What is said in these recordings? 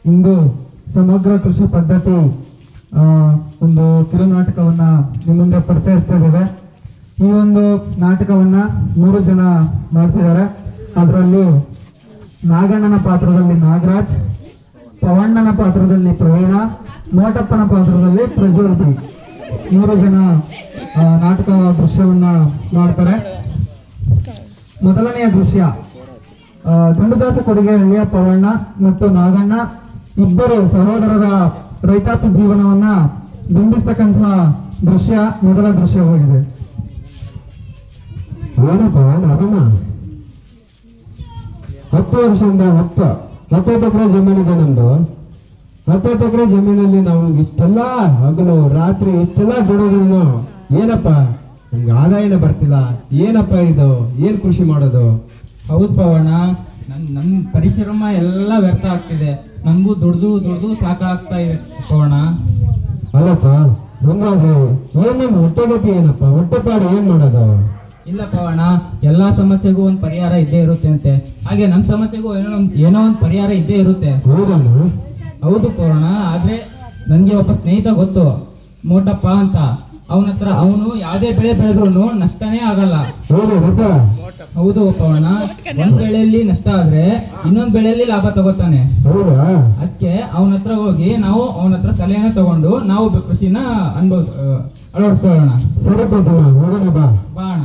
ಇಂದು ಸಮಗ್ರ ಕೃಷಿ ಪದ್ಧತಿ ಆ, ಒಂದು ಕಿರುನಾಟಕವನ್ನ ನಿಮ್ಮ ಮುಂದೆ ಪರಿಚಯಿಸ್ತಾ ಇದ್ದೇವೆ ಈ ಒಂದು ನಾಟಕವನ್ನ ಮೂರು ಜನ ಮಾಡ್ತಿದ್ದಾರೆ ಅದರಲ್ಲಿ ನಾಗಣ್ಣನ ಪಾತ್ರದಲ್ಲಿ ನಾಗರಾಜ್ ಪವಣ್ಣನ ಪಾತ್ರದಲ್ಲಿ ಪ್ರವೀಣ ಮೋಟಪ್ಪನ ಪಾತ್ರದಲ್ಲಿ ಪ್ರಜ್ವಲ್ ಬಿ ಮೂರು ಜನ ಆ, ನಾಟಕ ದೃಶ್ಯವನ್ನ ಮಾಡ್ತಾರೆ ಮೊದಲನೆಯ ದೃಶ್ಯ ಆ, ದುಂಡುದಾಸ ಕೊಡುಗೆಹಳ್ಳಿಯ ಪವಣ್ಣ ಮತ್ತು ನಾಗಣ್ಣ ಇಬ್ಬರು ಸಹೋದರರ ರೈತಾಪಿ ಜೀವನವನ್ನ ಬಿಂಬಿಸ್ತಕ್ಕಂತಹ ದೃಶ್ಯ ಮೊದಲ ದೃಶ್ಯವಾಗಿದೆ ಏನಪ್ಪ ನಾಗಣ್ಣ ಹತ್ತು ವರ್ಷದಿಂದ ಹತ್ತು ಹತ್ತೈದು ಎಕರೆ ಜಮೀನಿದೆ ನಮ್ದು ಹತ್ತೈದು ಎಕರೆ ಜಮೀನಲ್ಲಿ ನಾವು ಇಷ್ಟೆಲ್ಲ ಹಗಲು ರಾತ್ರಿ ಇಷ್ಟೆಲ್ಲ ದುಡಿದ್ರು ಏನಪ್ಪ ನಮ್ಗೆ ಆದಾಯನೇ ಬರ್ತಿಲ್ಲ ಏನಪ್ಪ ಇದು ಏನ್ ಕೃಷಿ ಮಾಡೋದು ಹೌದು ಪವಣ್ಣ ನನ್ ನಮ್ ಪರಿಶ್ರಮ ಎಲ್ಲ ವ್ಯರ್ಥ ಆಗ್ತಿದೆ ನಮಗೂ ದುಡ್ದು ದುಡ್ದು ಸಾಕಾಗ್ತಾ ಇದೆ ಪವಣ್ಣ ಅಲ್ಲಪ್ಪ ಹಂಗಾದ್ರೆ ಏನ್ ನಿಮ್ ಹೊಟ್ಟೆಗತಿ ಏನಪ್ಪ ಹೊಟ್ಟೆಪಾಡು ಏನ್ ಮಾಡೋದು ಇಲ್ಲ ಪವಣ್ಣ ಎಲ್ಲಾ ಸಮಸ್ಯೆಗೂ ಒಂದು ಪರಿಹಾರ ಇದ್ದೇ ಇರುತ್ತೆ ಅಂತೆ ಹಾಗೆ ನಮ್ಮ ಸಮಸ್ಯೆಗೂ ಏನೋ ಒಂದ್ ಏನೋ ಒಂದು ಪರಿಹಾರ ಇದ್ದೇ ಇರುತ್ತೆ ಹೌದಣ್ಣ ಹೌದು ಪವಣ್ಣ ಆದ್ರೆ ನನ್ಗೆ ಒಬ್ಬ ಸ್ನೇಹಿತ ಗೊತ್ತು ಮೋಟಪ್ಪ ಅಂತ ಅವನ ಹತ್ರ ಅವನು ಯಾವ್ದೇ ಬೆಳೆ ಬೆಳೆದ್ರು ನಷ್ಟನೇ ಆಗಲ್ಲ ಹೌದೇನಪ್ಪ ಹೌದು ಪವಣ್ಣ ಒಂದ್ ಬೆಳೆಯಲ್ಲಿ ನಷ್ಟ ಆದ್ರೆ ಇನ್ನೊಂದ್ ಬೆಳೆಯಲ್ಲಿ ಲಾಭ ತಗೋತಾನೆ ಹೌದಾ ಅದಕ್ಕೆ ಅವನ ಹತ್ರ ಹೋಗಿ ನಾವು ಅವನ ಹತ್ರ ಸಲಹೆನ ತಗೊಂಡು ನಾವು ಬೆ- ಕೃಷಿನ ಅನುಭವ ಅಳವಡಿಸ್ಕೊಳ್ಳೋಣ ಸರಿ ಪ್ರತಿಮ ಹೋಗೋಣ ಬಾ ಬಾ ಅಣ್ಣ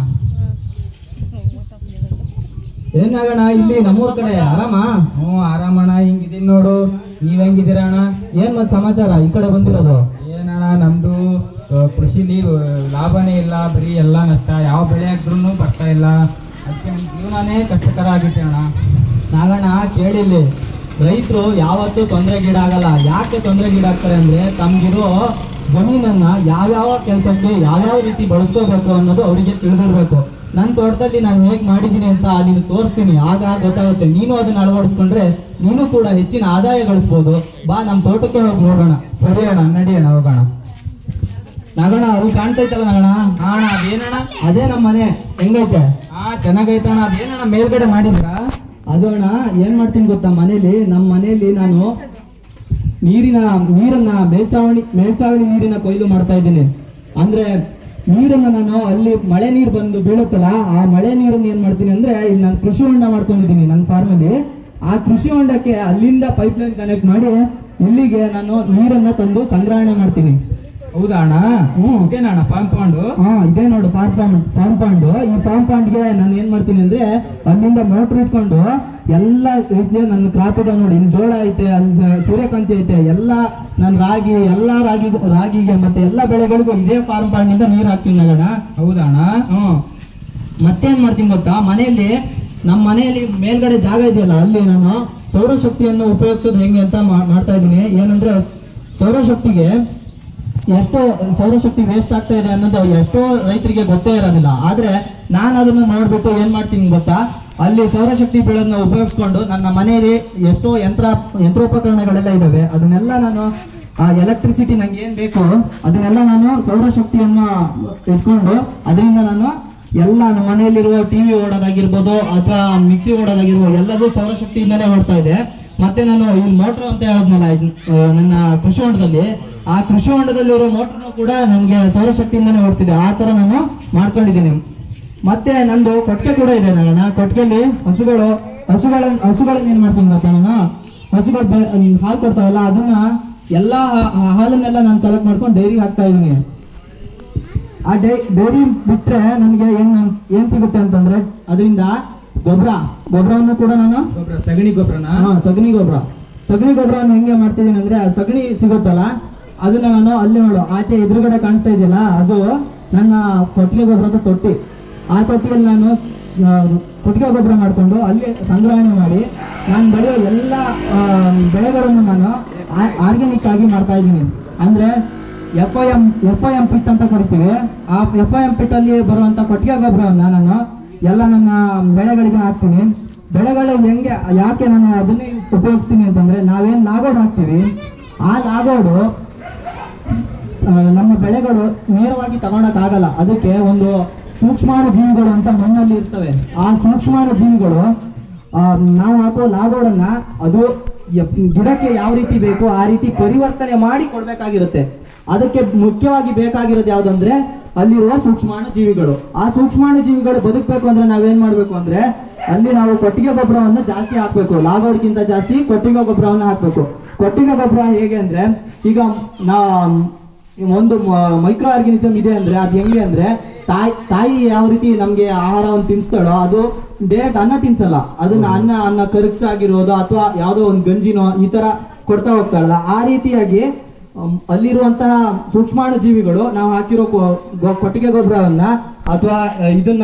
ಏನಾಗಣ ಇಲ್ಲಿ ನಮ್ಮೂರ್ ಕಡೆ ಆರಾಮ ಹ್ಞೂ ಆರಾಮಣ್ಣ ಹಿಂಗಿದೀನಿ ನೋಡು ನೀವ್ ಹೆಂಗಿದ್ದೀರ ಅಣ್ಣ ಏನ್ ಮತ್ ಸಮಾಚಾರ ಈ ಕಡೆ ಬಂದಿರೋದು ಏನಣ್ಣ ನಮ್ದು ಆ, ಕೃಷಿಲಿ ಆ, ಲಾಭನೇ ಇಲ್ಲ ಬರೀ ಎಲ್ಲ ನಷ್ಟ ಯಾವ ಬೆಳೆ ಹಾಕಿದ್ರು ಬರ್ತಾ ಇಲ್ಲ ಅದಕ್ಕೆ ನಮ್ಮ ಜೀವನನೇ ಕಷ್ಟಕರ ಆಗಿತ್ತೆ ಅಣ್ಣ ನಾಗಣ್ಣ ಕೇಳಿಲ್ಲಿ ರೈತರು ಯಾವತ್ತೂ ತೊಂದರೆಗೀಡಾಗಲ್ಲ ಯಾಕೆ ತೊಂದರೆಗೀಡಾಗ್ತಾರೆ ಅಂದ್ರೆ ತಮ್ಗಿರೋ ಜಮೀನನ್ನ ಯಾವ್ಯಾವ ಕೆಲಸಕ್ಕೆ ಯಾವ್ಯಾವ ರೀತಿ ಬಳಸ್ಕೋಬೇಕು ಅನ್ನೋದು ಅವರಿಗೆ ತಿಳಿದಿರ್ಬೇಕು ನನ್ನ ತೋಟದಲ್ಲಿ ನಾನು ಹೇಗ್ ಮಾಡಿದ್ದೀನಿ ಅಂತ ನೀನು ತೋರಿಸ್ತೀನಿ ಆಗ ಗೊತ್ತಾಗುತ್ತೆ ನೀನು ಅದನ್ನ ಅಳವಡಿಸ್ಕೊಂಡ್ರೆ ನೀನು ಕೂಡ ಹೆಚ್ಚಿನ ಆದಾಯ ಗಳಿಸ್ಬೋದು ಬಾ ನಮ್ಮ ತೋಟಕ್ಕೆ ಹೋಗಿ ನೋಡೋಣ ಸರಿ ಅಣ್ಣ ನಡಿಯೋಣ ಹೋಗೋಣ ನಾಗಣ್ಣ ಅವ್ರು ಕಾಣ್ತೈತಲ್ಲ ನಾಗಣ್ಣ ಹಾ ಅಣ್ಣ ಅದೇನಣ್ಣ ಅದೇ ನಮ್ಮ ಮನೆ ಹೆಂಗೈತೆ ಹಾ ಚೆನ್ನಾಗೈತಣ್ಣ ಅದೇನಣ್ಣ ಮೇಲ್ಗಡೆ ಮಾಡಿದ್ರಾ ಅದು ಅಣ್ಣ ಏನ್ ಮಾಡ್ತೀನಿ ಗೊತ್ತಾ ಮನೇಲಿ ನಮ್ಮ ಮನೆಯಲ್ಲಿ ನಾನು ನೀರಿನ ನೀರನ್ನ ಮೇಲ್ಚಾವಣಿ ಮೇಲ್ಚಾವಣಿ ನೀರಿನ ಕೊಯ್ಲು ಮಾಡ್ತಾ ಇದ್ದೀನಿ ಅಂದ್ರೆ ನೀರನ್ನ ನಾನು ಅಲ್ಲಿ ಮಳೆ ನೀರು ಬಂದು ಬೀಳುತ್ತಲ್ಲ ಆ ಮಳೆ ನೀರನ್ನ ಏನ್ ಮಾಡ್ತೀನಿ ಅಂದ್ರೆ ಇಲ್ಲಿ ನಾನು ಕೃಷಿ ಹೊಂಡ ಮಾಡ್ಕೊಂಡಿದ್ದೀನಿ ನನ್ನ ಫಾರ್ಮಲ್ಲಿ ಆ ಕೃಷಿ ಹೊಂಡಕ್ಕೆ ಅಲ್ಲಿಂದ ಪೈಪ್ ಲೈನ್ ಕನೆಕ್ಟ್ ಮಾಡಿ ಇಲ್ಲಿಗೆ ನಾನು ನೀರನ್ನ ತಂದು ಸಂಗ್ರಹಣೆ ಮಾಡ್ತೀನಿ ಹೌದಾ ಅಣ್ಣ ಹ್ಮ್. ಇದೇನಣ್ಣ ಕಾಂಪೌಂಡು ಹಾ ಇದೇ ನೋಡು ಫಾರ್ಮ್ ಪಾಂಡ್ ಫಾರ್ಮ್ ಪಾಂಡ್ ಈ ಫಾರ್ಮ್ ಪಾಂಡ್ಗೆ ನಾನು ಏನ್ ಮಾಡ್ತೀನಿ ಅಂದ್ರೆ ಅಲ್ಲಿಂದ ಮೋಟರ್ ಇಟ್ಕೊಂಡು ಎಲ್ಲ ರೀತಿಯ ನನ್ನ ಕ್ರಾಪ್ ಇದೆ ನೋಡಿ ಇಲ್ಲಿ ಜೋಳ ಐತೆ ಅಲ್ಲಿ ಸೂರ್ಯಕಾಂತಿ ಐತೆ ಎಲ್ಲ ನಾನು ರಾಗಿ ಎಲ್ಲ ರಾಗಿ ರಾಗಿಗೆ ಮತ್ತೆ ಎಲ್ಲ ಬೆಳೆಗಳಿಗೂ ಇದೇ ಫಾರ್ಮ್ ಪಾಂಡ್ ನಿಂದ ನೀರು ಹಾಕ್ತೀನಿ ನಗಣ ಹೌದಾ ಅಣ್ಣ ಹ್ಮ್ ಮತ್ತೇನ್ ಮಾಡ್ತೀನಿ ಗೊತ್ತಾ ಮನೆಯಲ್ಲಿ ನಮ್ಮ ಮನೆಯಲ್ಲಿ ಮೇಲ್ಗಡೆ ಜಾಗ ಇದೆಯಲ್ಲ ಅಲ್ಲಿ ನಾನು ಸೌರಶಕ್ತಿಯನ್ನು ಉಪಯೋಗಿಸೋದು ಹೆಂಗೆ ಅಂತ ಮಾ- ಮಾಡ್ತಾ ಇದ್ದೀನಿ ಏನಂದ್ರೆ ಸೌರಶಕ್ತಿಗೆ ಎಷ್ಟೋ ಸೌರಶಕ್ತಿ ವೇಸ್ಟ್ ಆಗ್ತಾ ಇದೆ ಅನ್ನೋದು ಎಷ್ಟೋ ರೈತರಿಗೆ ಗೊತ್ತೇ ಇರೋದಿಲ್ಲ ಆದ್ರೆ ನಾನು ಅದನ್ನ ನೋಡ್ಬಿಟ್ಟು ಏನ್ ಮಾಡ್ತೀನಿ ಗೊತ್ತಾ ಅಲ್ಲಿ ಸೌರಶಕ್ತಿ ಬೀಳೋದನ್ನ ಉಪಯೋಗಿಸ್ಕೊಂಡು ನನ್ನ ಮನೆಯಲ್ಲಿ ಎಷ್ಟೋ ಯಂತ್ರ ಯಂತ್ರೋಪಕರಣಗಳೆಲ್ಲ ಇದಾವೆ ಅದನ್ನೆಲ್ಲ ನಾನು ಆ ಎಲೆಕ್ಟ್ರಿಸಿಟಿ ನಂಗೆ ಏನ್ ಬೇಕು ಅದನ್ನೆಲ್ಲ ನಾನು ಸೌರಶಕ್ತಿಯನ್ನ ಇಟ್ಕೊಂಡು ಅದರಿಂದ ನಾನು ಎಲ್ಲ ನಮ್ಮ ಮನೆಯಲ್ಲಿರುವ ಟಿವಿ ಓಡೋದಾಗಿರ್ಬೋದು ಅಥವಾ ಮಿಕ್ಸಿ ಓಡೋದಾಗಿರ್ಬೋದು ಎಲ್ಲದೂ ಸೌರಶಕ್ತಿಯಿಂದಲೇ ಓಡ್ತಾ ಇದೆ ಮತ್ತೆ ನಾನು ಈ ಮೋಟ್ರ್ ಅಂತ ಹೇಳಿದ್ನಲ್ಲ ಇದ್- ಆ, ನನ್ನ ಕೃಷಿ ಹೊಂಡದಲ್ಲಿ ಆ ಕೃಷಿ ಹೊಂಡದಲ್ಲಿರೋ ಮೋಟ್ರ್ನು ಕೂಡ ನನಗೆ ಸೌರಶಕ್ತಿಯಿಂದನೇ ಓಡ್ತಿದೆ ಆ ತರ ನಾನು ಮಾಡ್ಕೊಂಡಿದ್ದೀನಿ ಮತ್ತೆ ನಂದು ಕೊಟ್ಟಿಗೆ ಕೂಡ ಇದೆ ನನ್ನ ಕೊಟ್ಟಿಗೆಯಲ್ಲಿ ಹಸುಗಳು ಹಸುಗಳ ಹಸುಗಳನ್ನ ಏನ್ ಮಾಡ್ತೀನಿ ಗೊತ್ತಾ ನಾನು ಹಸುಗಳು ಬೆ- ಹಾಲು ಕೊಡ್ತಾವಲ್ಲ ಅದನ್ನ ಎಲ್ಲಾ ಆ- ಆ ಹಾಲನ್ನೆಲ್ಲ ನಾನು ಕಲೆಕ್ಟ್ ಮಾಡ್ಕೊಂಡು ಡೈರಿಗೆ ಹಾಕ್ತಾ ಇದೀನಿ ಆ ಡೈ ಡೈರಿ ಬಿಟ್ರೆ ನನಗೆ ಏನ್ ಏನ್ ಸಿಗುತ್ತೆ ಅಂತಂದ್ರೆ ಅದರಿಂದ ಗೊಬ್ಬರ ಗೊಬ್ಬರವನ್ನು ಕೂಡ ನಾನು ಗೊಬ್ಬರ ಸಗಣಿ ಗೊಬ್ಬರನ ಹಾ ಸಗಣಿ ಗೊಬ್ಬರ ಸಗಣಿ ಗೊಬ್ಬರವನ್ನು ಹೆಂಗೆ ಮಾಡ್ತಿದ್ದೀನಿ ಅಂದ್ರೆ ಆ ಸಗಣಿ ಸಿಗುತ್ತಲ್ಲ ಅದನ್ನ ನಾನು ಅಲ್ಲಿ ನೋಡು ಆಚೆ ಎದುರುಗಡೆ ಕಾಣಿಸ್ತಾ ಇದೆಯಲ್ಲ ಅದು ನನ್ನ ಕೊಟ್ಟಿಗೆ ಗೊಬ್ಬರದ ತೊಟ್ಟಿ ಆ ತೊಟ್ಟಿಯಲ್ಲಿ ನಾನು ಆ, ಕೊಟ್ಟಿಗೆ ಗೊಬ್ಬರ ಮಾಡಿಕೊಂಡು ಅಲ್ಲಿ ಸಂಗ್ರಹಣೆ ಮಾಡಿ ನಾನು ಬೆಳೆಯೋ ಎಲ್ಲ ಆ, ಬೆಳೆಗಳನ್ನು ನಾನು ಆರ್ಗ್ಯಾನಿಕ್ ಆಗಿ ಮಾಡ್ತಾ ಇದ್ದೀನಿ ಅಂದ್ರೆ F I M F I M pit ಅಂತ ಕರಿತೀವಿ ಆ ಎಫ್ ಐ ಎಂ ಪಿಟ್ ಅಲ್ಲಿ ಬರುವಂತ ಕೊಟ್ಟಿಗೆ ಗೊಬ್ಬರವನ್ನ ನಾನು ಎಲ್ಲ ನನ್ನ ಬೆಳೆಗಳಿಗೆ ಹಾಕ್ತೀನಿ ಬೆಳೆಗಳು ಹೆಂಗೆ ಯಾಕೆ ನಾನು ಅದನ್ನೇ ಉಪಯೋಗಿಸ್ತೀನಿ ಅಂತಂದ್ರೆ ನಾವೇನ್ ಲಾಗೋಡ್ ಹಾಕ್ತೀವಿ ಆ ಲಾಗೋಡು ಆ, ನಮ್ಮ ಬೆಳೆಗಳು ನೇರವಾಗಿ ತಗೊಳಕ್ ಆಗಲ್ಲ ಅದಕ್ಕೆ ಒಂದು ಸೂಕ್ಷ್ಮಾಣು ಜೀವಿಗಳು ಅಂತ ಮಣ್ಣಲ್ಲಿ ಇರ್ತವೆ ಆ ಸೂಕ್ಷ್ಮಾಣು ಜೀವಿಗಳು ಆ, ನಾವು ಹಾಕೋ ಲಾಗೋಡನ್ನ ಅದು ಯ- ಗಿಡಕ್ಕೆ ಯಾವ ರೀತಿ ಬೇಕೋ ಆ ರೀತಿ ಪರಿವರ್ತನೆ ಮಾಡಿ ಕೊಡ್ಬೇಕಾಗಿರುತ್ತೆ ಅದಕ್ಕೆ ಮುಖ್ಯವಾಗಿ ಬೇಕಾಗಿರೋದು ಯಾವ್ದಂದ್ರೆ ಅಲ್ಲಿರುವ ಸೂಕ್ಷ್ಮಾಣು ಜೀವಿಗಳು ಆ ಸೂಕ್ಷ್ಮಾಣು ಜೀವಿಗಳು ಬದುಕಬೇಕು ಅಂದ್ರೆ ನಾವೇನ್ ಮಾಡ್ಬೇಕು ಅಂದ್ರೆ ಅಲ್ಲಿ ನಾವು ಕೊಟ್ಟಿಗೆ ಗೊಬ್ಬರವನ್ನು ಜಾಸ್ತಿ ಹಾಕ್ಬೇಕು ಲಾಗೋಡ್ಗಿಂತ ಜಾಸ್ತಿ ಕೊಟ್ಟಿಗೆ ಗೊಬ್ಬರವನ್ನು ಹಾಕ್ಬೇಕು ಕೊಟ್ಟಿಗೆ ಗೊಬ್ಬರ ಹೇಗೆ ಅಂದ್ರೆ ಈಗ ನಾ ಒಂದು ಮೈಕ್ರೋ ಆರ್ಗಾನಿಸಮ್ ಇದೆ ಅಂದ್ರೆ ಅದು ಹೆಂಗೆ ಅಂದ್ರೆ ತಾಯಿ ತಾಯಿ ಯಾವ ರೀತಿ ನಮ್ಗೆ ಆಹಾರವನ್ನು ತಿನ್ಸ್ತಾಳೋ ಅದು ಡೈರೆಕ್ಟ್ ಅನ್ನ ತಿನ್ಸಲ್ಲ ಅದನ್ನ ಅನ್ನ ಅನ್ನ ಕರಗಿಸಾಗಿರೋದು ಅಥವಾ ಯಾವುದೋ ಒಂದು ಗಂಜಿನೋ ಈ ತರ ಕೊಡ್ತಾ ಹೋಗ್ತಾಳಲ್ಲ ಆ ರೀತಿಯಾಗಿ ಅಮ್, ಅಲ್ಲಿರುವಂತಹ ಸೂಕ್ಷ್ಮಾಣು ಜೀವಿಗಳು ನಾವು ಹಾಕಿರೋ ಕೊ- ಗೊ- ಕೊಟ್ಟಿಗೆ ಗೊಬ್ಬರವನ್ನ ಅಥವಾ ಇದನ್ನ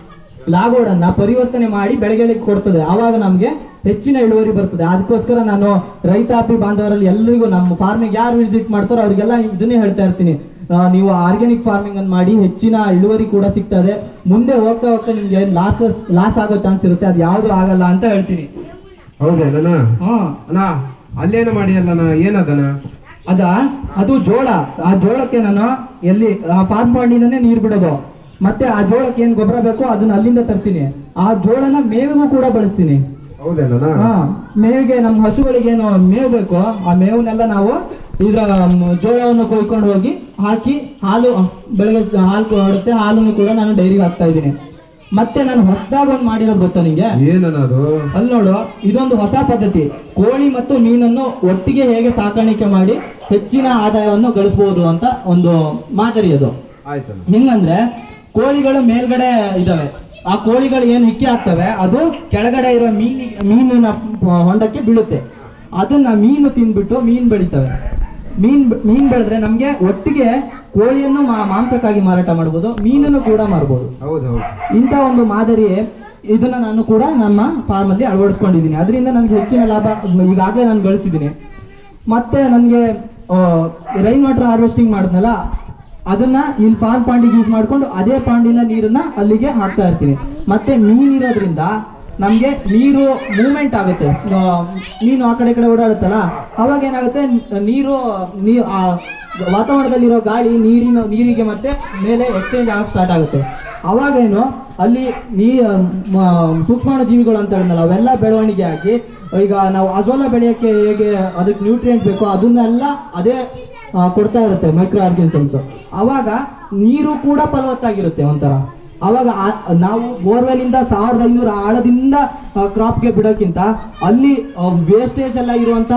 ಲಾಗೋಡನ್ನ ಪರಿವರ್ತನೆ ಮಾಡಿ ಬೆಳೆಗಳಿಗೆ ಕೊಡ್ತದೆ ಆವಾಗ ನಮ್ಗೆ ಹೆಚ್ಚಿನ ಇಳುವರಿ ಬರ್ತದೆ ಅದಕ್ಕೋಸ್ಕರ ನಾನು ರೈತಾಪಿ ಬಾಂಧವರಲ್ಲಿ ಎಲ್ಲರಿಗೂ ನಮ್ಮ ಫಾರ್ಮಿಗೆ ಯಾರು ವಿಸಿಟ್ ಮಾಡ್ತಾರೋ ಅವರಿಗೆಲ್ಲ ಇದನ್ನೇ ಹೇಳ್ತಾ ಇರ್ತೀನಿ ಆ, ನೀವು ಆರ್ಗ್ಯಾನಿಕ್ ಫಾರ್ಮಿಂಗ್ ಅನ್ನು ಮಾಡಿ ಹೆಚ್ಚಿನ ಇಳುವರಿ ಕೂಡ ಸಿಗ್ತದೆ ಮುಂದೆ ಹೋಗ್ತಾ ಹೋಗ್ತಾ ನಿಮ್ಗೆ ಲಾಸಸ್ ಲಾಸ್ ಆಗೋ ಚಾನ್ಸ್ ಇರುತ್ತೆ ಅದು ಯಾವುದು ಆಗಲ್ಲ ಅಂತ ಹೇಳ್ತೀನಿ ಹೌದೇನಣ್ಣ ಹಾ ಅಣ್ಣ ಅಲ್ಲೇನು ಮಾಡಿಯಲ್ಲಣ್ಣ ಏನದಣ್ಣ ಅದ ಅದು ಜೋಳ ಆ ಜೋಳಕ್ಕೆ ನಾನು ಎಲ್ಲಿ ಆ ಫಾರ್ಮ್ ಪಾಂಡಿಂದನೇ ನೀರು ಬಿಡೋದು ಮತ್ತೆ ಆ ಜೋಳಕ್ಕೆ ಏನ್ ಗೊಬ್ಬರ ಬೇಕೋ ಅದನ್ನ ಅಲ್ಲಿಂದ ತರ್ತೀನಿ ಆ ಜೋಳನ ಮೇವಿಗೂ ಕೂಡ ಬಳಸ್ತೀನಿ ಹೌದೇನಣ್ಣ ಹಾ ಮೇವಿಗೆ ನಮ್ಮ ಹಸುಗಳಿಗೆ ಏನು ಮೇವು ಬೇಕೋ ಆ ಮೇವನ್ನೆಲ್ಲ ನಾವು ಇದ್ರ ಮ್, ಜೋಳವನ್ನು ಕೊಯ್ಕೊಂಡು ಹೋಗಿ ಹಾಕಿ ಹಾಲು ಬೆಳಗ್ಗೆ ಹಾಲು ಕೊಡುತ್ತೆ ಹಾಲನ್ನು ಕೂಡ ನಾನು ಡೈರಿಗೆ ಹಾಕ್ತಾ ಇದ್ದೀನಿ ಮತ್ತೆ ನಾನು ಹೊಸದಾಗ ಒಂದು ಮಾಡಿರೋದು ಗೊತ್ತಾ ನಿಂಗೆ ಏನಣ್ಣ ಅದು ಅಲ್ಲಿ ನೋಡು ಇದೊಂದು ಹೊಸ ಪದ್ಧತಿ ಕೋಳಿ ಮತ್ತು ಮೀನನ್ನು ಒಟ್ಟಿಗೆ ಹೇಗೆ ಸಾಕಾಣಿಕೆ ಮಾಡಿ ಹೆಚ್ಚಿನ ಆದಾಯವನ್ನು ಗಳಿಸಬಹುದು ಅಂತ ಒಂದು ಮಾದರಿ ಅದು ಆಯ್ತಣ್ಣ ಹೆಂಗಂದ್ರೆ ಕೋಳಿಗಳು ಮೇಲ್ಗಡೆ ಇದಾವೆ ಆ ಕೋಳಿಗಳು ಏನ್ ಹಿಕ್ಕಿ ಆಗ್ತವೆ ಅದು ಕೆಳಗಡೆ ಇರೋ ಮೀನಿ ಮೀನಿನ ಹೊಂಡಕ್ಕೆ ಬೀಳುತ್ತೆ ಅದನ್ನ ಮೀನು ತಿಂದ್ಬಿಟ್ಟು ಮೀನ್ ಬೆಳಿತವೆ ಮೀನ್ ಮೀನ್ ಬೆಳೆದ್ರೆ ನಮ್ಗೆ ಒಟ್ಟಿಗೆ ಕೋಳಿಯನ್ನು ಮಾ- ಮಾಂಸಕ್ಕಾಗಿ ಮಾರಾಟ ಮಾಡ್ಬೋದು ಮೀನನ್ನು ಕೂಡ ಮಾರ್ಬೋದು ಹೌದು ಹೌದು ಇಂಥ ಒಂದು ಮಾದರಿ ಇದನ್ನ ನಾನು ಕೂಡ ನಮ್ಮ ಫಾರ್ಮ್ ಅಲ್ಲಿ ಅಳವಡಿಸ್ಕೊಂಡಿದ್ದೀನಿ ಅದರಿಂದ ನನಗೆ ಹೆಚ್ಚಿನ ಲಾಭ ಈಗಾಗಲೇ ನಾನು ಗಳಿಸಿದ್ದೀನಿ ಮತ್ತೆ ನನಗೆ ರೈನ್ ವಾಟರ್ ಹಾರ್ವೆಸ್ಟಿಂಗ್ ಮಾಡಿದ್ನಲ್ಲ ಅದನ್ನ ಇಲ್ಲಿ ಫಾರ್ಮ್ ಪಾಂಡಿಗೆ ಯೂಸ್ ಮಾಡ್ಕೊಂಡು ಅದೇ ಪಾಂಡಿನ ನೀರನ್ನ ಅಲ್ಲಿಗೆ ಹಾಕ್ತಾ ಇರ್ತೀನಿ ಮತ್ತೆ ಮೀನಿರೋದ್ರಿಂದ ನಮ್ಗೆ ನೀರು ಮೂವ್ಮೆಂಟ್ ಆಗುತ್ತೆ ಆ, ಮೀನು ಆ ಕಡೆ ಈ ಕಡೆ ಓಡಾಡುತ್ತಲ್ಲ ಅವಾಗ ಏನಾಗುತ್ತೆ ನೀರು ನೀ ಆ ವಾತಾವರಣದಲ್ಲಿರೋ ಗಾಳಿ ನೀರಿನ ನೀರಿಗೆ ಮತ್ತೆ ಮೇಲೆ ಎಕ್ಸ್ಚೇಂಜ್ ಆಗಕ್ಕೆ ಸ್ಟಾರ್ಟ್ ಆಗುತ್ತೆ ಅವಾಗ ಏನು ಅಲ್ಲಿ ನೀ ಮ- ಸೂಕ್ಷ್ಮಾಣು ಜೀವಿಗಳು ಅಂತ ಹೇಳಿದ್ನಲ್ಲ ಅವೆಲ್ಲ ಬೆಳವಣಿಗೆ ಆಗಿ ಈಗ ನಾವು ಅಜೋಲ ಬೆಳೆಯೋಕ್ಕೆ ಹೇಗೆ ಅದಕ್ಕೆ ನ್ಯೂಟ್ರಿಯೆಂಟ್ ಬೇಕೋ ಅದನ್ನೆಲ್ಲ ಅದೇ ಆ, ಕೊಡ್ತಾ ಇರುತ್ತೆ ಮೈಕ್ರೋ ಆರ್ಗನಿಸಮ್ಸ್ ಅವಾಗ ನೀರು ಕೂಡ ಫಲವತ್ತಾಗಿರುತ್ತೆ ಒಂಥರ ಅವಾಗ ಆ- ನಾವು ಬೋರ್ವೆಲ್ ಇಂದ ಸಾವಿರದ ಐನೂರ ಆಳದಿಂದ ಕ್ರಾಪ್ಗೆ ಬಿಡೋಕ್ಕಿಂತ ಅಲ್ಲಿ ವೇಸ್ಟೇಜ್ ಎಲ್ಲ ಇರುವಂತ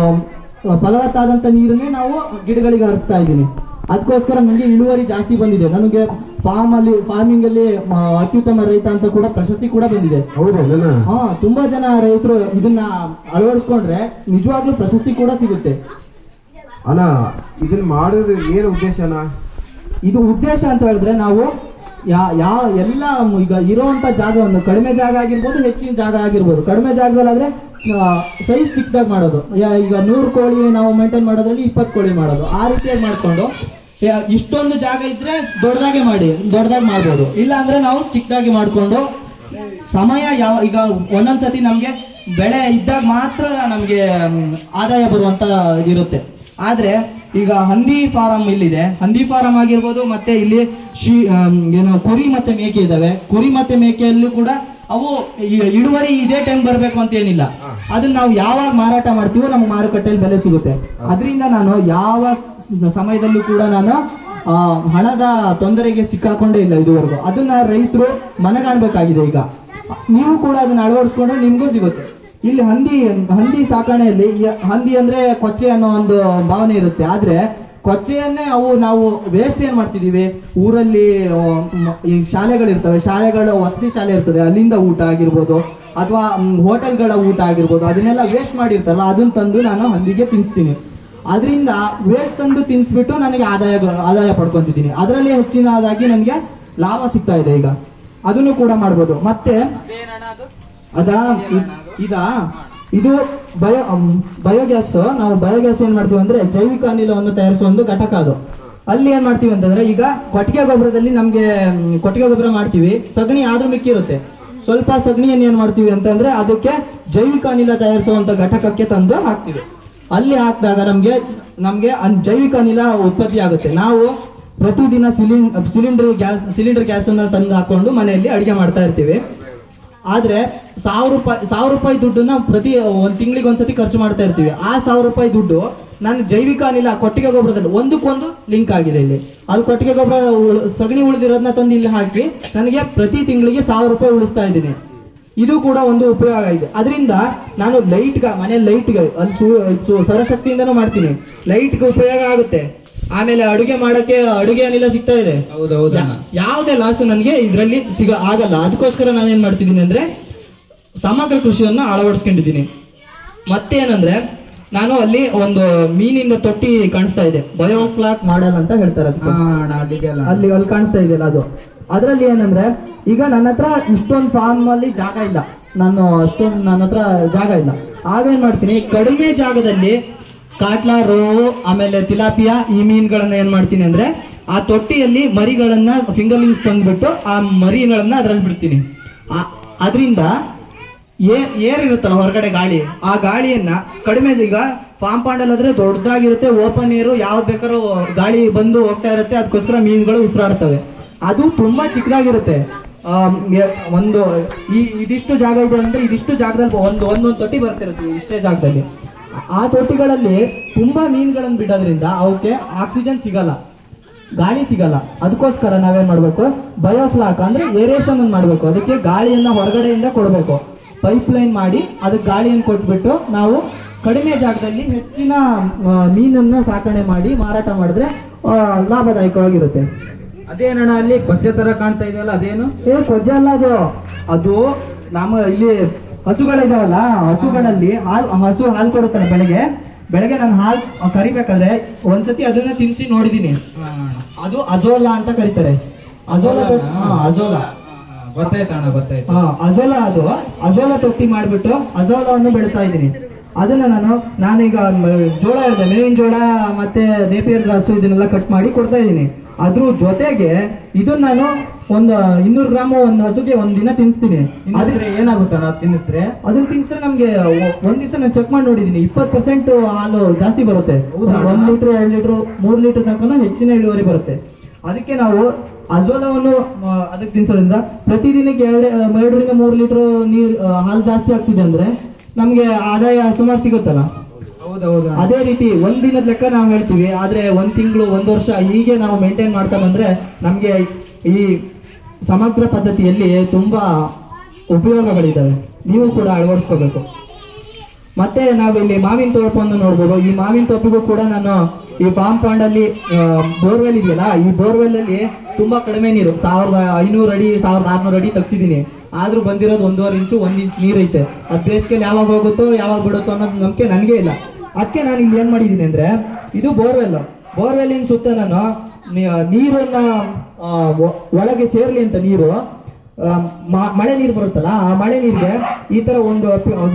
ಆ, ಫಲವತ್ತಾದಂತ ನೀರನ್ನೇ ನಾವು ಗಿಡಗಳಿಗೆ ಹರಿಸ್ತಾ ಇದ್ದೀನಿ ಅದಕ್ಕೋಸ್ಕರ ನನಗೆ ಇಳುವರಿ ಜಾಸ್ತಿ ಬಂದಿದೆ ನನಗೆ ಫಾರ್ಮ್ ಅಲ್ಲಿ ಫಾರ್ಮಿಂಗ್ ಅಲ್ಲಿ ಆ, ಅತ್ಯುತ್ತಮ ರೈತ ಅಂತ ಕೂಡ ಪ್ರಶಸ್ತಿ ಕೂಡ ಬಂದಿದೆ ಹೌದೇನಣ್ಣ ಹಾ ತುಂಬಾ ಜನ ರೈತರು ಇದನ್ನ ಅಳವಡಿಸ್ಕೊಂಡ್ರೆ ನಿಜವಾಗ್ಲೂ ಪ್ರಶಸ್ತಿ ಕೂಡ ಸಿಗುತ್ತೆ ಅಣ್ಣ ಇದನ್ನ ಮಾಡೋದು ಏನು ಉದ್ದೇಶ ಅಣ್ಣ ಇದು ಉದ್ದೇಶ ಅಂತ ಹೇಳಿದ್ರೆ ನಾವು ಯಾ ಯಾವ ಎಲ್ಲ ಮ್- ಈಗ ಇರುವಂತ ಜಾಗವನ್ನು ಕಡಿಮೆ ಜಾಗ ಆಗಿರ್ಬೋದು ಹೆಚ್ಚಿನ ಜಾಗ ಆಗಿರ್ಬೋದು ಕಡಿಮೆ ಜಾಗದಲ್ಲಾದ್ರೆ ಸೈಜ್ ಚಿಕ್ಕದಾಗಿ ಮಾಡೋದು ಯಾ- ಈಗ ನೂರು ಕೋಳಿ ನಾವು ಮೇಂಟೈನ್ ಮಾಡೋದ್ರಲ್ಲಿ ಇಪ್ಪತ್ತು ಕೋಳಿ ಮಾಡೋದು ಆ ರೀತಿಯಾಗಿ ಮಾಡ್ಕೊಂಡು ಯಾ- ಇಷ್ಟೊಂದು ಜಾಗ ಇದ್ರೆ ದೊಡ್ಡದಾಗೆ ಮಾಡಿ ದೊಡ್ಡದಾಗಿ ಮಾಡ್ಬೋದು ಇಲ್ಲ ಅಂದ್ರೆ ನಾವು ಚಿಕ್ಕದಾಗಿ ಮಾಡ್ಕೊಂಡು ಸಮಯ ಯಾವ ಈಗ ಒಂದೊಂದ್ಸತಿ ನಮ್ಗೆ ಬೆಳೆ ಇದ್ದಾಗ ಮಾತ್ರ ನಮ್ಗೆ ಮ್, ಆದಾಯ ಬರುವಂತ ಇರುತ್ತೆ ಆದ್ರೆ ಈಗ ಹಂದಿ ಫಾರಂ ಇಲ್ಲಿದೆ ಹಂದಿ ಫಾರಂ ಆಗಿರ್ಬೋದು ಮತ್ತೆ ಇಲ್ಲಿ ಶಿ ಆಮ್, ಏನು ಕುರಿ ಮತ್ತೆ ಮೇಕೆ ಇದಾವೆ ಕುರಿ ಮತ್ತೆ ಮೇಕೆಯಲ್ಲೂ ಕೂಡ ಅವು ಈ- ಇಳುವರಿ ಇದೇ ಟೈಮ್ ಬರಬೇಕು ಅಂತ ಏನಿಲ್ಲ ಅದನ್ನ ನಾವು ಯಾವಾಗ ಮಾರಾಟ ಮಾಡ್ತೀವೋ ನಮ್ಗೆ ಮಾರುಕಟ್ಟೆಯಲ್ಲಿ ಬೆಲೆ ಸಿಗುತ್ತೆ ಅದರಿಂದ ನಾನು ಯಾವ ಸ- ಸಮಯದಲ್ಲೂ ಕೂಡ ನಾನು ಆ, ಹಣದ ತೊಂದರೆಗೆ ಸಿಕ್ಕಾಕೊಂಡೇ ಇಲ್ಲ ಇದುವರೆಗೂ ಅದನ್ನ ರೈತರು ಮನಗಾಣ್ಬೇಕಾಗಿದೆ ಈಗ ನೀವು ಕೂಡ ಅದನ್ನ ಅಳವಡಿಸ್ಕೊಂಡ್ರೆ ನಿಮ್ಗೂ ಸಿಗುತ್ತೆ ಇಲ್ಲಿ ಹಂದಿ ಹಂದಿ ಸಾಕಣೆಯಲ್ಲಿ ಯ- ಹಂದಿ ಅಂದ್ರೆ ಕೊಚ್ಚೆ ಅನ್ನೋ ಒಂದು ಭಾವನೆ ಇರುತ್ತೆ ಆದ್ರೆ ಕೊಚ್ಚೆಯನ್ನೇ ಅವು ನಾವು ವೇಸ್ಟ್ ಏನ್ ಮಾಡ್ತಿದೀವಿ ಊರಲ್ಲಿ ಆ, ಮ- ಈ ಶಾಲೆಗಳಿರ್ತವೆ ಶಾಲೆಗಳ ವಸತಿ ಶಾಲೆ ಇರ್ತದೆ ಅಲ್ಲಿಂದ ಊಟ ಆಗಿರ್ಬೋದು ಅಥವಾ ಹೋಟೆಲ್ಗಳ ಊಟ ಆಗಿರ್ಬೋದು ಅದನ್ನೆಲ್ಲ ವೇಸ್ಟ್ ಮಾಡಿರ್ತಾರಲ್ಲ ಅದನ್ನ ತಂದು ನಾನು ಹಂದಿಗೆ ತಿನ್ನಿಸ್ತೀನಿ ಅದರಿಂದ ವೇಸ್ಟ್ ತಂದು ತಿನ್ಸ್ಬಿಟ್ಟು ನನಗೆ ಆದಾಯ ಆದಾಯ ಪಡ್ಕೊಂತಿದ್ದೀನಿ ಅದರಲ್ಲಿ ಹೆಚ್ಚಿನದಾಗಿ ನನಗೆ ಲಾಭ ಸಿಗ್ತಾ ಇದೆ ಈಗ ಅದನ್ನು ಕೂಡ ಮಾಡ್ಬೋದು ಮತ್ತೆ ಅದ ಇ- ಇದ ಇದು ಬಯೋ ಬಯೋಗ್ಯಾಸ್ ನಾವು ಬಯೋಗ್ಯಾಸ್ ಏನ್ ಮಾಡ್ತೀವಿ ಅಂದ್ರೆ ಜೈವಿಕ ಅನಿಲವನ್ನು ತಯಾರಿಸುವ ಒಂದು ಘಟಕ ಅದು ಅಲ್ಲಿ ಏನ್ ಮಾಡ್ತೀವಿ ಅಂತಂದ್ರೆ ಈಗ ಕೊಟ್ಟಿಗೆ ಗೊಬ್ಬರದಲ್ಲಿ ನಮ್ಗೆ ಮ್, ಕೊಟ್ಟಿಗೆ ಗೊಬ್ಬರ ಮಾಡ್ತೀವಿ ಸಗಣಿ ಆದ್ರೂ ಮಿಕ್ಕಿರುತ್ತೆ ಸ್ವಲ್ಪ ಸಗಣಿಯನ್ನು ಏನ್ ಮಾಡ್ತೀವಿ ಅಂತಂದ್ರೆ ಅದಕ್ಕೆ ಜೈವಿಕ ಅನಿಲ ತಯಾರಿಸುವಂತ ಘಟಕಕ್ಕೆ ತಂದು ಹಾಕ್ತೀವಿ ಅಲ್ಲಿ ಹಾಕಿದಾಗ ನಮ್ಗೆ ನಮ್ಗೆ ಅನ್- ಜೈವಿಕ ಅನಿಲ ಉತ್ಪತ್ತಿ ಆಗುತ್ತೆ ನಾವು ಪ್ರತಿದಿನ ಸಿಲಿಂಡ್ ಸಿಲಿಂಡರ್ ಗ್ಯಾಸ್ ಸಿಲಿಂಡರ್ ಗ್ಯಾಸ್ ಅನ್ನ ತಂದು ಹಾಕೊಂಡು ಮನೆಯಲ್ಲಿ ಅಡಿಗೆ ಮಾಡ್ತಾ ಇರ್ತೀವಿ ಆದ್ರೆ ಸಾವಿರ ರೂಪಾಯಿ ಸಾವಿರ ರೂಪಾಯಿ ದುಡ್ಡನ್ನ ಪ್ರತಿ ಒಂದ್ ತಿಂಗಳಿಗೆ ಒಂದ್ಸತಿ ಖರ್ಚು ಮಾಡ್ತಾ ಇರ್ತೀವಿ ಆ ಸಾವಿರ ರೂಪಾಯಿ ದುಡ್ಡು ನಾನು ಜೈವಿಕ ಅನಿಲ ಕೊಟ್ಟಿಗೆ ಗೊಬ್ಬರದಲ್ಲಿ ಒಂದಕ್ಕೊಂದು ಲಿಂಕ್ ಆಗಿದೆ ಇಲ್ಲಿ ಅಲ್ಲಿ ಕೊಟ್ಟಿಗೆ ಗೊಬ್ಬರ ಉಳ್- ಸಗಣಿ ಉಳಿದಿರೋದನ್ನ ತಂದು ಇಲ್ಲಿ ಹಾಕಿ ನನಗೆ ಪ್ರತಿ ತಿಂಗಳಿಗೆ ಸಾವಿರ ರೂಪಾಯಿ ಉಳಿಸ್ತಾ ಇದ್ದೀನಿ ಇದು ಕೂಡ ಒಂದು ಉಪಯೋಗ ಇದೆ ಅದರಿಂದ ನಾನು ಲೈಟ್ ಮನೆ ಲೈಟ್ ಅಲ್ಲಿ ಸು- ಸು- ಸೌರಶಕ್ತಿಯಿಂದನೂ ಮಾಡ್ತೀನಿ ಲೈಟ್ ಉಪಯೋಗ ಆಗುತ್ತೆ ಆಮೇಲೆ ಅಡುಗೆ ಮಾಡಕ್ಕೆ ಅಡುಗೆ ಅನಿಲ ಸಿಗ್ತಾ ಇದೆ ಹೌದೌದು ಅಣ್ಣ. ಯಾವುದೇ ಲಾಸು ನನಗೆ ಇದರಲ್ಲಿ ಸಿಗ ಆಗಲ್ಲ ಅದಕ್ಕೋಸ್ಕರ ನಾನು ಏನ್ ಮಾಡ್ತಿದ್ದೀನಿ ಅಂದ್ರೆ ಸಮಗ್ರ ಕೃಷಿಯನ್ನ ಅಳವಡಿಸ್ಕೊಂಡಿದ್ದೀನಿ ಮತ್ತೇನಂದ್ರೆ ನಾನು ಅಲ್ಲಿ ಒಂದು ಮೀನಿನ ತೊಟ್ಟಿ ಕಾಣಿಸ್ತಾ ಇದೆ ಬಯೋಫ್ಲಾಕ್ ಮಾಡೆಲ್ ಅಂತ ಹೇಳ್ತಾರೆ ಅದಕ್ಕೆ ಹಾ ಅಣ್ಣ ಅಲ್ಲಿಗೆಲ್ಲ ಅಲ್ಲಿ ಅಲ್ಲಿ ಕಾಣಿಸ್ತಾ ಇದೆಯಲ್ಲ ಅದು ಅದರಲ್ಲಿ ಏನಂದ್ರೆ ಈಗ ನನ್ನ ಹತ್ರ ಇಷ್ಟೊಂದು ಫಾರ್ಮ್ ಅಲ್ಲಿ ಜಾಗ ಇಲ್ಲ ನಾನು ಅಷ್ಟೊಂದು ನನ್ನ ಹತ್ರ ಜಾಗ ಇಲ್ಲ ಆಗ ಏನ್ ಮಾಡ್ತೀನಿ ಕಡಿಮೆ ಜಾಗದಲ್ಲಿ ಕಾಟ್ಲಾ ರೋವು ಆಮೇಲೆ ತಿಲಾಪಿಯಾ ಈ ಮೀನುಗಳನ್ನ ಏನ್ ಮಾಡ್ತೀನಿ ಅಂದ್ರೆ ಆ ತೊಟ್ಟಿಯಲ್ಲಿ ಮರಿಗಳನ್ನ ಫಿಂಗರ್ಲಿಂಗ್ಸ್ ತಂದ್ಬಿಟ್ಟು ಆ ಮರಿಗಳನ್ನ ಅದ್ರಲ್ಲಿ ಬಿಡ್ತೀನಿ ಆ- ಅದರಿಂದ ಏ ಏರ್ ಇರುತ್ತಲ್ಲ ಹೊರಗಡೆ ಗಾಳಿ ಆ ಗಾಳಿಯನ್ನ ಕಡಿಮೆ ಈಗ ಫಾರ್ಮ್ ಪಾಂಡಲ್ ಆದ್ರೆ ದೊಡ್ಡದಾಗಿರುತ್ತೆ ಓಪನ್ ಏರು ಯಾವ್ದು ಬೇಕಾದ್ರೂ ಗಾಳಿ ಬಂದು ಹೋಗ್ತಾ ಇರುತ್ತೆ ಅದಕ್ಕೋಸ್ಕರ ಮೀನುಗಳು ಉಸಿರಾಡ್ತವೆ ಅದು ತುಂಬಾ ಚಿಕ್ಕದಾಗಿರುತ್ತೆ ಆಮ್, ಎ- ಒಂದು ಈ ಇದಿಷ್ಟು ಜಾಗ ಇದೆ ಅಂದ್ರೆ ಇದಿಷ್ಟು ಜಾಗದಲ್ಲಿ ಒಂದು ಒಂದೊಂದು ತೊಟ್ಟಿ ಬರ್ತಿರುತ್ತೆ ಇಷ್ಟೇ ಜಾಗದಲ್ಲಿ ಆ ತೊಟ್ಟಿಗಳಲ್ಲಿ ತುಂಬಾ ಮೀನುಗಳನ್ನು ಬಿಡೋದ್ರಿಂದ ಅವಕ್ಕೆ ಆಕ್ಸಿಜನ್ ಸಿಗಲ್ಲ ಗಾಳಿ ಸಿಗಲ್ಲ ಅದಕ್ಕೋಸ್ಕರ ನಾವೇನ್ ಮಾಡ್ಬೇಕು ಬಯೋಫ್ಲಾಕ್ ಅಂದ್ರೆ ಏರೇಷನ್ ಅನ್ನು ಮಾಡ್ಬೇಕು ಅದಕ್ಕೆ ಗಾಳಿಯನ್ನ ಹೊರಗಡೆಯಿಂದ ಕೊಡಬೇಕು ಪೈಪ್ ಲೈನ್ ಮಾಡಿ ಅದಕ್ಕೆ ಗಾಳಿಯನ್ನು ಕೊಟ್ಬಿಟ್ಟು ನಾವು ಕಡಿಮೆ ಜಾಗದಲ್ಲಿ ಹೆಚ್ಚಿನ ಆ, ಮೀನನ್ನ ಸಾಕಣೆ ಮಾಡಿ ಮಾರಾಟ ಮಾಡಿದ್ರೆ ಆ, ಲಾಭದಾಯಕವಾಗಿರುತ್ತೆ ಅದೇನಣ್ಣ ಅಲ್ಲಿ ಕೊಚ್ಚೆ ತರ ಕಾಣ್ತಾ ಇದೆಯಲ್ಲ ಅದೇನು ಏ ಕೊಜ್ಜೆ ಅಲ್ಲ ಅದು ಅದು ನಮ್ಮ ಇಲ್ಲಿ ಹಸುಗಳಿದಾವಲ್ಲ ಹಸುಗಳಲ್ಲಿ ಹಾಲು ಹಸು ಹಾಲು ಕೊಡುತ್ತಾನೆ ಬೆಳಗ್ಗೆ ಬೆಳಗ್ಗೆ ನಾನು ಹಾಲು ಕರಿಬೇಕಾದ್ರೆ ಒಂದ್ಸತಿ ಅದನ್ನ ತಿನ್ಸಿ ನೋಡಿದೀನಿ ಹಾ, ಅಣ್ಣ. ಅದು ಅಜೋಲಾ ಅಂತ ಕರೀತಾರೆ ಅಜೋಲಾ ತೊಟ್ಟಿ- ಹಾ, ಅಜೋಲಾ ಗೊತ್ತಾಯ್ತು ಅಣ್ಣ ಗೊತ್ತಾಯ್ತು ಹಾ ಅಜೋಲಾ ಅದು ಅಜೋಲಾ ತೊಟ್ಟಿ ಮಾಡ್ಬಿಟ್ಟು ಅಜೋಲಾವನ್ನು ಬೆಳಿತಾ ಇದ್ದೀನಿ ಅದನ್ನ ನಾನು ನಾನೀಗ ಮ- ಜೋಳ ಇದೆ ಮೇವಿನ ಜೋಳ ಮತ್ತೆ ನೇಪಿಯರ್ ಗ್ರಾಸು ಇದನ್ನೆಲ್ಲ ಕಟ್ ಮಾಡಿ ಕೊಡ್ತಾ ಇದ್ದೀನಿ ಅದ್ರ ಜೊತೆಗೆ ಇದನ್ನ ನಾನು ಒಂದು ಇನ್ನೂರು ಗ್ರಾಮ್ ಒಂದು ಹಸುಗೆ ಒಂದ್ ದಿನ ತಿನ್ನಿಸ್ತೀನಿ ಅದ್ರ ಆದ್ರೆ ಏನಾಗುತ್ತಣ್ಣ ಅದ್ ತಿನ್ನಿಸಿದ್ರೆ ಅದನ್ನ ತಿನ್ಸಿದ್ರೆ ನಮ್ಗೆ ಒ- ಒಂದ್ ದಿವಸ ನಾನು ಚೆಕ್ ಮಾಡಿ ನೋಡಿದೀನಿ ಇಪ್ಪತ್ತು ಪರ್ಸೆಂಟ್ ಹಾಲು ಜಾಸ್ತಿ ಬರುತ್ತೆ ಹೌದಾ? ಒಂದ್ ಲೀಟರ್ ಎರಡ್ ಲೀಟರ್ ಮೂರ್ ಲೀಟರ್ ತನಕ ಹೆಚ್ಚಿನ ಇಳುವರಿ ಬರುತ್ತೆ ಅದಕ್ಕೆ ನಾವು ಅಜೋಲವನ್ನು ಆ, ಅದಕ್ಕೆ ತಿನ್ಸೋದ್ರಿಂದ ಪ್ರತಿದಿನಕ್ಕೆ ಎರಡು ಎರಡರಿಂದ ಮೂರು ಲೀಟರ್ ನೀರ್ ಆ, ಹಾಲು ಜಾಸ್ತಿ ಆಗ್ತಿದೆ ಅಂದ್ರೆ ನಮ್ಗೆ ಆದಾಯ ಸುಮಾರು ಸಿಗುತ್ತಲ್ಲ ಹೌದೌದು ಅಣ್ಣ. ಅದೇ ರೀತಿ ಒಂದ್ ದಿನದ ಲೆಕ್ಕ ನಾವು ಹೇಳ್ತೀವಿ ಆದ್ರೆ ಒಂದ್ ತಿಂಗಳು ಒಂದ್ ವರ್ಷ ಹೀಗೆ ನಾವು ಮೇಂಟೈನ್ ಮಾಡ್ತಾ ಬಂದ್ರೆ ನಮ್ಗೆ ಈ ಸಮಗ್ರ ಪದ್ಧತಿಯಲ್ಲಿ ತುಂಬಾ ಉಪಯೋಗಗಳಿದ್ದಾವೆ ನೀವು ಕೂಡ ಅಳವಡಿಸ್ಕೋಬೇಕು ಮತ್ತೆ ನಾವಿಲ್ಲಿ ಮಾವಿನ ತೋಪವನ್ನು ನೋಡ್ಬೋದು ಈ ಮಾವಿನ ತೋಪಿಗೂ ಕೂಡ ನಾನು ಈ ಫಾರ್ಮ್ ಪಾಂಡ್ ಅಲ್ಲಿ ಬೋರ್ವೆಲ್ ಇದೆಯಲ್ಲ ಈ ಬೋರ್ವೆಲ್ ಅಲ್ಲಿ ತುಂಬಾ ಕಡಿಮೆ ನೀರು ಸಾವಿರದ ಐನೂರು ಅಡಿ ಸಾವಿರದ ಆರ್ನೂರು ಅಡಿ ತಗ್ಸಿದೀನಿ ಆದ್ರೂ ಬಂದಿರೋದು ಒಂದೂವರೆ ಇಂಚು ಒಂದ್ ಇಂಚ್ ನೀರೈತೆ ಅದ್ ಬೇಸಿಗೆಯಲ್ಲಿ ಯಾವಾಗ ಹೋಗುತ್ತೋ ಯಾವಾಗ ಬಿಡುತ್ತೋ ಅನ್ನೋದು ನಂಬಿಕೆ ನನಗೆ ಇಲ್ಲ ಅದಕ್ಕೆ ನಾನು ಇಲ್ಲಿ ಏನ್ ಮಾಡಿದೀನಿ ಅಂದ್ರೆ ಇದು ಬೋರ್ವೆಲ್ ಬೋರ್ವೆಲ್ಲಿನ ಸುತ್ತ ನಾನು ನೀ- ನೀರನ್ನ ಆ, ಒ- ಒಳಗೆ ಸೇರ್ಲಿ ಅಂತ ನೀರು ಆ, ಮ- ಮಳೆ ನೀರು ಬರುತ್ತಲ್ಲ ಆ ಮಳೆ ನೀರಿಗೆ ಈ ತರ ಒಂದು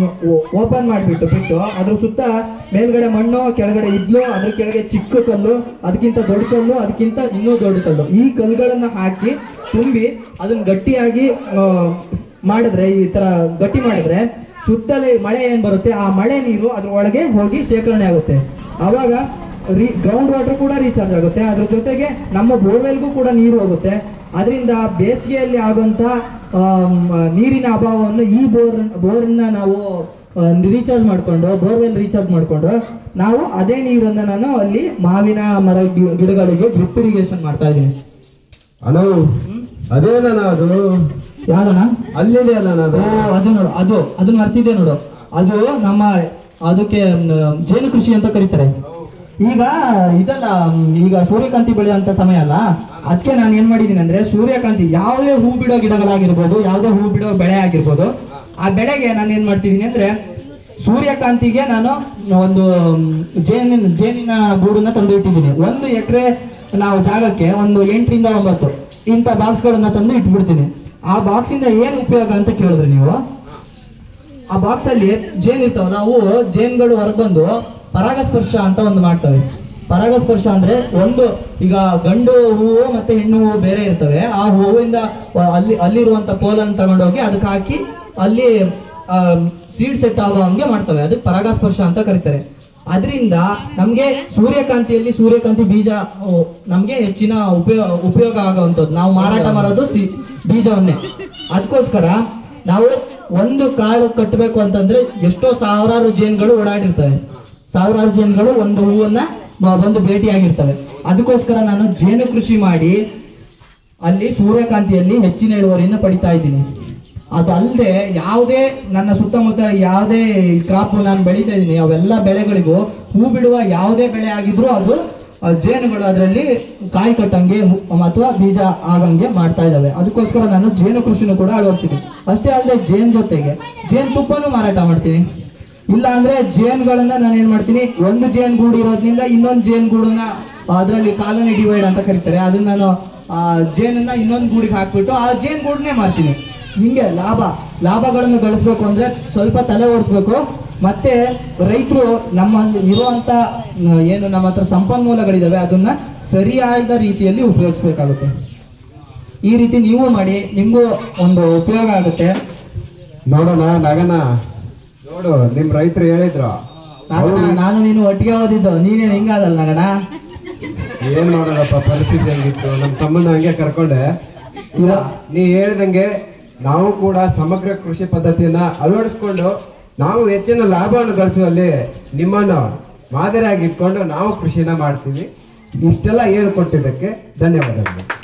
ಓಪನ್ ಮಾಡಿಬಿಟ್ಟು ಬಿಟ್ಟು ಅದ್ರ ಸುತ್ತ ಮೇಲ್ಗಡೆ ಮಣ್ಣು ಕೆಳಗಡೆ ಇದ್ಲು ಅದ್ರ ಕೆಳಗೆ ಚಿಕ್ಕ ಕಲ್ಲು ಅದಕ್ಕಿಂತ ದೊಡ್ಡ ಕಲ್ಲು ಅದಕ್ಕಿಂತ ಇನ್ನೂ ದೊಡ್ಡ ಕಲ್ಲು ಈ ಕಲ್ಲುಗಳನ್ನ ಹಾಕಿ ತುಂಬಿ ಅದನ್ನ ಗಟ್ಟಿಯಾಗಿ ಆ, ಮಾಡಿದ್ರೆ ಈ ತರ ಗಟ್ಟಿ ಮಾಡಿದ್ರೆ ಸುತ್ತಲೇ ಮಳೆ ಏನ್ ಬರುತ್ತೆ ಆ ಮಳೆ ನೀರು ಅದ್ರ ಒಳಗೆ ಹೋಗಿ ಶೇಖರಣೆ ಆಗುತ್ತೆ ಅವಾಗ ರೀ ಗ್ರೌಂಡ್ ವಾಟರ್ ಕೂಡ ರೀಚಾರ್ಜ್ ಆಗುತ್ತೆ ಅದ್ರ ಜೊತೆಗೆ ನಮ್ಮ ಬೋರ್ವೆಲ್ಗೂ ಕೂಡ ನೀರು ಹೋಗುತ್ತೆ ಅದರಿಂದ ಬೇಸಿಗೆಯಲ್ಲಿ ಆಗುವಂತ ಆಮ್, ನೀರಿನ ಅಭಾವವನ್ನು ಈ ಬೋರ್ ಬೋರ್ನ ನಾವು ರೀಚಾರ್ಜ್ ಮಾಡ್ಕೊಂಡು ಬೋರ್ವೆಲ್ ರೀಚಾರ್ಜ್ ಮಾಡ್ಕೊಂಡು ನಾವು ಅದೇ ನೀರನ್ನ ನಾನು ಅಲ್ಲಿ ಮಾವಿನ ಮರ ಗಿ- ಗಿಡಗಳಿಗೆ ಡ್ರಿಪ್ ಇರಿಗೇಷನ್ ಮಾಡ್ತಾ ಇದ್ದೀನಿ ಅಣ್ಣ ಅದೇನಣ್ಣ ಅದು ಯಾವ್ದಣ್ಣ ಅಲ್ಲಿದೆ ಅಲ್ಲ ಓ, ಅದು ಅದು ನೋಡು ಅದು ಅದನ್ನ ಮರ್ತಿದ್ದೆ ನೋಡು ಅದು ನಮ್ಮ ಅದಕ್ಕೆ ಮ್, ಜೇನು ಕೃಷಿ ಅಂತ ಕರೀತಾರೆ ಈಗ ಇದಲ್ಲ ಮ್, ಈಗ ಸೂರ್ಯಕಾಂತಿ ಬೆಳೆಯುವಂತ ಸಮಯ ಅಲ್ಲ ಅದಕ್ಕೆ ನಾನು ಏನ್ ಮಾಡಿದೀನಿ ಅಂದ್ರೆ ಸೂರ್ಯಕಾಂತಿ ಯಾವುದೇ ಹೂ ಬಿಡೋ ಗಿಡಗಳಾಗಿರ್ಬೋದು ಯಾವುದೇ ಹೂ ಬಿಡೋ ಬೆಳೆ ಆಗಿರ್ಬೋದು ಆ ಬೆಳೆಗೆ ನಾನು ಏನ್ ಮಾಡ್ತಿದೀನಿ ಅಂದ್ರೆ ಸೂರ್ಯಕಾಂತಿಗೆ ನಾನು ಒಂದು ಮ್, ಜೇನಿನ ಜೇನಿನ ಗೂಡನ್ನ ತಂದು ಇಟ್ಟಿದ್ದೀನಿ ಒಂದು ಎಕರೆ ನಾವು ಜಾಗಕ್ಕೆ ಒಂದು ಎಂಟರಿಂದ ಒಂಬತ್ತು ಇಂಥ ಬಾಕ್ಸ್ಗಳನ್ನ ತಂದು ಇಟ್ಬಿಡ್ತೀನಿ ಆ ಬಾಕ್ಸ್ ಇಂದ ಏನ್ ಉಪಯೋಗ ಅಂತ ಕೇಳಿದ್ರಿ ನೀವು ಆ ಬಾಕ್ಸ್ ಅಲ್ಲಿ ಜೇನ್ ಇರ್ತಾವಲ್ಲ ಅವು ಜೇನ್ಗಳು ಹೊರಗೆ ಬಂದು ಪರಾಗಸ್ಪರ್ಶ ಅಂತ ಒಂದು ಮಾಡ್ತವೆ ಪರಾಗಸ್ಪರ್ಶ ಅಂದ್ರೆ ಒಂದು ಈಗ ಗಂಡು ಹೂವು ಮತ್ತೆ ಹೆಣ್ಣು ಹೂವು ಬೇರೆ ಇರ್ತವೆ ಆ ಹೂವಿಂದ ಆ, ಅಲ್ಲಿ ಅಲ್ಲಿರುವಂತ ಪೋಲನ್ನು ತಗೊಂಡೋಗಿ ಅದಕ್ಕೆ ಹಾಕಿ ಅಲ್ಲಿ ಸೀಡ್ ಸೆಟ್ ಆಗೋ ಹಂಗೆ ಮಾಡ್ತವೆ ಅದಕ್ಕೆ ಪರಾಗಸ್ಪರ್ಶ ಅಂತ ಕರೀತಾರೆ ಅದರಿಂದ ನಮ್ಗೆ ಸೂರ್ಯಕಾಂತಿಯಲ್ಲಿ ಸೂರ್ಯಕಾಂತಿ ಬೀಜ ಓ, ನಮ್ಗೆ ಹೆಚ್ಚಿನ ಉಪಯೋಗ ಉಪಯೋಗ ಆಗುವಂಥದ್ದು ನಾವು ಮಾರಾಟ ಮಾಡೋದು ಸಿ ಬೀಜವನ್ನೇ ಅದಕ್ಕೋಸ್ಕರ ನಾವು ಒಂದು ಕಾಳು ಕಟ್ಟಬೇಕು ಅಂತಂದ್ರೆ ಎಷ್ಟೋ ಸಾವಿರಾರು ಜೇನುಗಳು ಓಡಾಡಿರ್ತವೆ ಸಾವಿರಾರು ಜೇನುಗಳು ಒಂದು ಹೂವನ್ನ ಬ- ಬಂದು ಭೇಟಿಯಾಗಿರ್ತವೆ ಅದಕ್ಕೋಸ್ಕರ ನಾನು ಜೇನು ಕೃಷಿ ಮಾಡಿ ಅಲ್ಲಿ ಸೂರ್ಯಕಾಂತಿಯಲ್ಲಿ ಹೆಚ್ಚಿನ ಇಳುವರಿಯನ್ನು ಪಡಿತಾ ಇದ್ದೀನಿ ಅದು ಅಲ್ಲದೆ ಯಾವುದೇ ನನ್ನ ಸುತ್ತಮುತ್ತ ಯಾವುದೇ ಕ್ರಾಪ್ ನಾನು ಬೆಳೀತಾ ಇದ್ದೀನಿ ಅವೆಲ್ಲ ಬೆಳೆಗಳಿಗೂ ಹೂ ಬಿಡುವ ಯಾವುದೇ ಬೆಳೆ ಆಗಿದ್ರೂ ಅದು ಆ, ಜೇನುಗಳು ಅದರಲ್ಲಿ ಕಾಯಿ ಕಟ್ಟಂಗೆ ಹೂ- ಅಥವಾ ಬೀಜ ಆಗಂಗೆ ಮಾಡ್ತಾ ಇದ್ದಾವೆ ಅದಕ್ಕೋಸ್ಕರ ನಾನು ಜೇನು ಕೃಷಿನೂ ಕೂಡ ಅಳವಡ್ತೀನಿ ಅಷ್ಟೇ ಅಲ್ಲದೆ ಜೇನ್ ಜೊತೆಗೆ ಜೇನು ತುಪ್ಪನೂ ಮಾರಾಟ ಮಾಡ್ತೀನಿ ಇಲ್ಲ ಅಂದ್ರೆ ಜೇನ್ಗಳನ್ನ ನಾನು ಏನ್ ಮಾಡ್ತೀನಿ ಒಂದು ಜೇನ್ ಗೂಡು ಇರೋದ್ರಿಂದ ಇನ್ನೊಂದು ಜೇನ್ ಗೂಡನ್ನ ಅದರಲ್ಲಿ ಕಾಲೋನಿ ಡಿವೈಡ್ ಅಂತ ಕರೀತಾರೆ ಅದನ್ನ ನಾನು ಆ ಜೇನನ್ನ ಇನ್ನೊಂದು ಗೂಡಿಗೆ ಹಾಕ್ಬಿಟ್ಟು ಆ ಜೇನ್ ಗೂಡನ್ನೇ ಮಾಡ್ತೀನಿ ಹಿಂಗೆ ಲಾಭ ಲಾಭಗಳನ್ನು ಗಳಿಸ್ಬೇಕು ಅಂದ್ರೆ ಸ್ವಲ್ಪ ತಲೆ ಓಡಿಸ್ಬೇಕು ಮತ್ತೆ ರೈತರು ನಮ್ಮ ಇರುವಂತ ಆ, ಏನು ನಮ್ಮ ಹತ್ರ ಸಂಪನ್ಮೂಲಗಳಿದಾವೆ ಅದನ್ನ ಸರಿಯಾದ ರೀತಿಯಲ್ಲಿ ಉಪಯೋಗಿಸ್ಬೇಕಾಗುತ್ತೆ ಈ ರೀತಿ ನೀವು ಮಾಡಿ ನಿಮ್ಗೂ ಒಂದು ಉಪಯೋಗ ಆಗುತ್ತೆ ನೋಡೋಣ ನಗನ ನೋಡು ನಿಮ್ ರೈತರು ಹೇಳಿದ್ರು ನಾನು ನಾನು ನೀನು ಒಟ್ಟಿಗೆ ಓದಿದ್ದು ನೀನೇನು ಹಿಂಗಾದಲ್ಲ ನಗಣ ಏನ್ ಮಾಡೋಣಪ್ಪ ಪರಿಸ್ಥಿತಿ ಹೆಂಗಿತ್ತು ನಮ್ ತಮ್ಮನ ಹಂಗೆ ಕರ್ಕೊಂಡೆ ಇಲ್ಲ ನೀ ಹೇಳ್ದಂಗೆ ನಾವು ಕೂಡ ಸಮಗ್ರ ಕೃಷಿ ಪದ್ಧತಿಯನ್ನ ಅಳವಡಿಸ್ಕೊಂಡು ನಾವು ಹೆಚ್ಚಿನ ಲಾಭವನ್ನು ಗಳಿಸುವಲ್ಲಿ ನಿಮ್ಮನ್ನು ಮಾದರಿಯಾಗಿ ಇಟ್ಕೊಂಡು ನಾವು ಕೃಷಿನ ಮಾಡ್ತೀವಿ ಇಷ್ಟೆಲ್ಲ ಏನು ಕೊಟ್ಟಿದ್ದಕ್ಕೆ ಧನ್ಯವಾದಗಳು